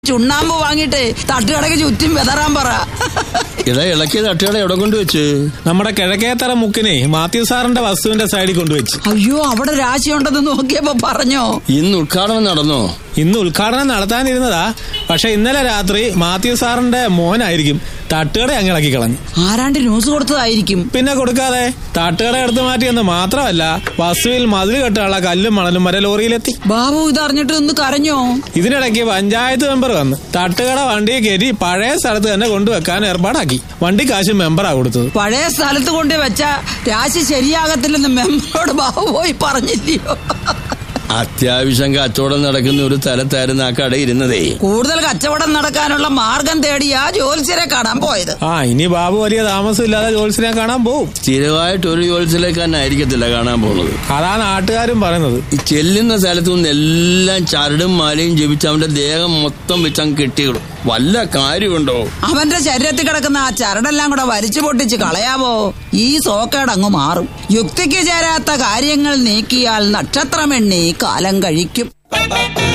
ചുണ്ണാമ്പ് വാങ്ങിയിട്ട് തട്ടുകടക്ക് ചുറ്റും വെതറാൻ പറ ഇതാ ഇളക്കിയ തട്ടുകട എവിടെ കൊണ്ടുവച്ച് നമ്മുടെ കിഴക്കേത്തറ മുക്കിനെ മാത്യു സാറിന്റെ വസ്തുവിന്റെ സൈഡിൽ കൊണ്ടുവച്ച് അയ്യോ അവിടെ രാശിയുണ്ടെന്ന് നോക്കിയപ്പോ പറഞ്ഞോ ഇന്ന് ഉദ്ഘാടനം നടന്നോ ഇന്ന് ഉദ്ഘാടനം നടത്താനിരുന്നതാ പക്ഷെ ഇന്നലെ രാത്രി മാത്യു സാറിന്റെ മോനായിരിക്കും തട്ടുകട അങ്ങ് ഇളക്കി കളഞ്ഞു ആരാണ്ട് ന്യൂസ് കൊടുത്തതായിരിക്കും പിന്നെ കൊടുക്കാതെ തട്ടുകട എടുത്തു മാറ്റിയെന്ന് മാത്രമല്ല വസ്തുവിൽ മതിൽ കെട്ടാനുള്ള കല്ലും മണലും വരെ ലോറിയിലെത്തി ബാബു ഇതറിഞ്ഞിട്ട് ഒന്ന് കരഞ്ഞോ ഇതിനിടയ്ക്ക് പഞ്ചായത്ത് മെമ്പർ വന്ന് തട്ടുകട വണ്ടിയെ കയറ്റി പഴയ സ്ഥലത്ത് തന്നെ കൊണ്ടുവെക്കാൻ ഏർപ്പാടാക്കി വണ്ടി കാശ് മെമ്പറാ കൊടുത്തത് പഴയ സ്ഥലത്ത് കൊണ്ട് വെച്ച രാശി ശരിയാകത്തില്ലെന്ന് മെമ്പറോട് ബാബു പോയി പറഞ്ഞില്ലയോ അത്യാവശ്യം കച്ചവടം നടക്കുന്ന ഒരു സ്ഥലത്തായിരുന്നു ആ കട ഇരുന്നതേ കൂടുതൽ കച്ചവടം നടക്കാനുള്ള മാർഗം തേടിയാ ജോത്സ്യരെ കാണാൻ പോയത് ആ ഇനി ബാബു വലിയ താമസമില്ലാതെ ജോത്സ്യനെ കാണാൻ പോവും സ്ഥിരമായിട്ട് ഒരു ജോലിസിലേക്കാനായിരിക്കത്തില്ല കാണാൻ പോകുന്നത് അതാ നാട്ടുകാരും പറയുന്നത് ഈ ചെല്ലുന്ന സ്ഥലത്തു നിന്ന് എല്ലാം ചരടും മാലയും ജപിച്ച് അവന്റെ ദേഹം മൊത്തം വെച്ചങ്ങ് കെട്ടിയിടും വല്ല കാര്യമുണ്ടോ അവന്റെ ശരീരത്തിൽ കിടക്കുന്ന ആ ചരടെല്ലാം കൂടെ വലിച്ചു പൊട്ടിച്ച് കളയാവോ ഈ സോക്കേടങ്ങ് മാറും യുക്തിക്ക് ചേരാത്ത കാര്യങ്ങൾ നീക്കിയാൽ നക്ഷത്രമെണ്ണി കാലം കഴിക്കും